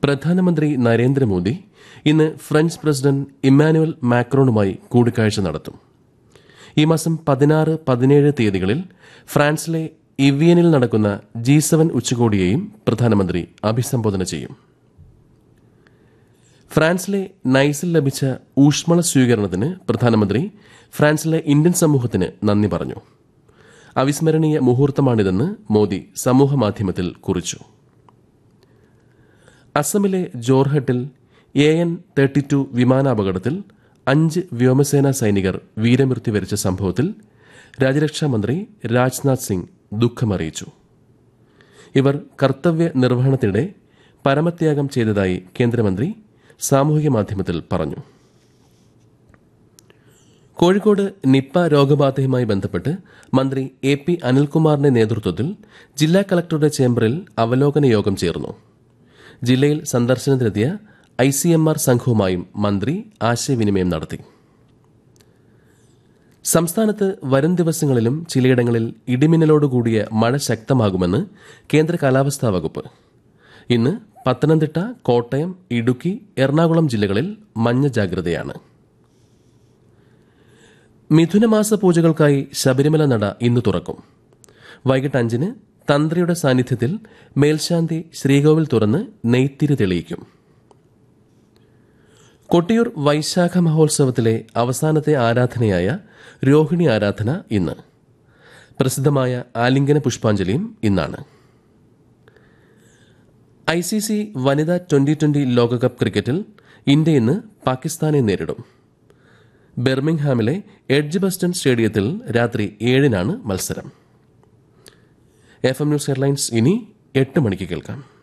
പ്രധാനമന്ത്രി നരേന്ദ്രമോദി ഇന്ന് French president Emmanuel മാക്രോണുമായി കൂടിക്കാഴ്ച നടത്തും ഈ മാസം പതിനാറ് പതിനേഴ് തീയതികളിൽ ഫ്രാൻസിലെ ഇവിയനിൽ നടക്കുന്ന ജി സെവൻ ഉച്ചകോടിയെയും പ്രധാനമന്ത്രി അഭിസംബോധന ചെയ്യും ഫ്രാൻസിലെ നൈസിൽ ലഭിച്ച ഊഷ്മള സ്വീകരണത്തിന് പ്രധാനമന്ത്രി ഫ്രാൻസിലെ ഇന്ത്യൻ സമൂഹത്തിന് നന്ദി പറഞ്ഞു അവിസ്മരണീയ മുഹൂർത്തമാണിതെന്ന് മോദി സമൂഹമാധ്യമത്തിൽ കുറിച്ചു അസമിലെ ജോർഹട്ടിൽ എ എൻ തേർട്ടി ടു വിമാനാപകടത്തിൽ അഞ്ച് വ്യോമസേനാ സൈനികർ വീരമൃത്യു വരിച്ച സംഭവത്തിൽ രാജ്യരക്ഷാ മന്ത്രി രാജ്നാഥ് സിംഗ് ദുഃഖമറിയിച്ചു ഇവർ കർത്തവ്യ നിർവഹണത്തിനിടെ പരമത്യാഗം ചെയ്തതായി കേന്ദ്രമന്ത്രി സാമൂഹിക മാധ്യമത്തിൽ പറഞ്ഞു കോഴിക്കോട് നിപ്പ രോഗബാധയുമായി ബന്ധപ്പെട്ട് മന്ത്രി എ പി അനിൽകുമാറിന്റെ നേതൃത്വത്തിൽ ജില്ലാ കളക്ടറുടെ ചേംബറിൽ അവലോകന യോഗം ചേർന്നു ജില്ലയിൽ സന്ദർശനത്തിനെത്തിയ ഐ സി എം ആർ സംഘവുമായും മന്ത്രി ആശയവിനിമയം നടത്തി സംസ്ഥാനത്ത് വരും ദിവസങ്ങളിലും ചിലയിടങ്ങളിൽ ഇടിമിന്നലോടുകൂടിയ മഴ ശക്തമാകുമെന്ന് കേന്ദ്ര കാലാവസ്ഥാ വകുപ്പ് ഇന്ന് പത്തനംതിട്ട കോട്ടയം ഇടുക്കി എറണാകുളം ജില്ലകളിൽ മഞ്ഞ ജാഗ്രതയാണ് മിഥുനമാസ പൂജകൾക്കായി ശബരിമല നട ഇന്ന് തുറക്കും വൈകിട്ട് അഞ്ചിന് തന്ത്രിയുടെ സാന്നിധ്യത്തിൽ മേൽശാന്തി ശ്രീകോവിൽ തുറന്ന് നെയ്ത്തിരി തെളിയിക്കും കൊട്ടിയൂർ വൈശാഖ മഹോത്സവത്തിലെ അവസാനത്തെ ആരാധനയായ രോഹിണി ആരാധന ഇന്ന് പ്രസിദ്ധമായ ആലിംഗന പുഷ്പാഞ്ജലിയും ഇന്നാണ് ഐ സി സി വനിതാ ട്വന്റി ട്വന്റി ലോകകപ്പ് ക്രിക്കറ്റിൽ ഇന്ത്യ ഇന്ന് പാകിസ്ഥാനെ നേരിടും ബെർമിംഗ്ഹാമിലെ എഡ്ജ് ബസ്റ്റൺ സ്റ്റേഡിയത്തിൽ രാത്രി ഏഴിനാണ് മത്സരം എഫ് എം ന്യൂസ് ഹെഡ്ലൈൻസ് ഇനി എട്ട് മണിക്ക് കേൾക്കാം